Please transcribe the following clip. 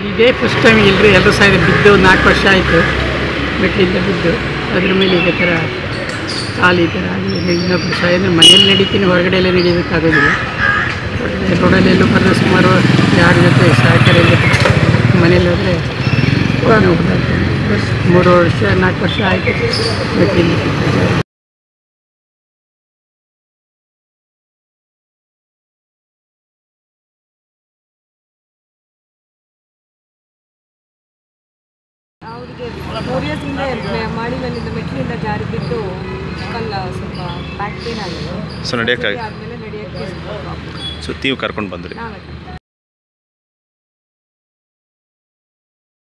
ಇದೇ first time ಇಲ್ಲರಿ ಎಲ್ಲರೂ ಸಾರಿ ಬಿದ್ದು ಒಂದು ನಾಲ್ಕು ವರ್ಷ ಆಯಿತು ಮೆಟ್ಲಿಂದ ಬಿದ್ದು ಅದ್ರ ಮೇಲೆ ಈಗ ಥರ ಕಾಲು ಈ ಥರ ಆಗಲಿ ಇನ್ನೊಬ್ಬರು ಸಹ ಅಂದರೆ ಮನೆಯಲ್ಲಿ ನಡೀತೀನಿ ಹೊರಗಡೆ ಎಲ್ಲ ನಡೀಬೇಕಾಗೋದಿಲ್ಲ ಹೊರಗಡೆ ರೋಡಲ್ಲಿ ಎಲ್ಲೂ ಬರೆದ ಸುಮಾರು ಯಾರ ಜೊತೆ ಸಹಕಾರ ಇಲ್ಲ ಮನೇಲಿ ಹೋದರೆ ಮೂರು ವರ್ಷ ನಾಲ್ಕು ವರ್ಷ ಆಯಿತು ಮೆಟ್ಲಿಂದ ಬಿದ್ದು. ಅವರಿಗೆ ಫೋರ್ ಇಯರ್ಸಿಂದ ಮಾಡಿನಲ್ಲಿಂದ ಮೆಟ್ಲಿಂದ ಜಾರಿ ಬಿದ್ದು ಕಲ್ಲ ಸ್ವಲ್ಪ ಬ್ಯಾಕ್ ಪೇನ್ ಆಗಿದೆ ಸೊ ನಡೆಯೋಕ್ಕಾಗಿ ಆದಮೇಲೆ ನಡೆಯೋಕ್ಕೆ ಸ್ವಲ್ಪ ಸೊ ನೀವು ಕರ್ಕೊಂಡು ಬಂದ್ರಿ ನಾವೇ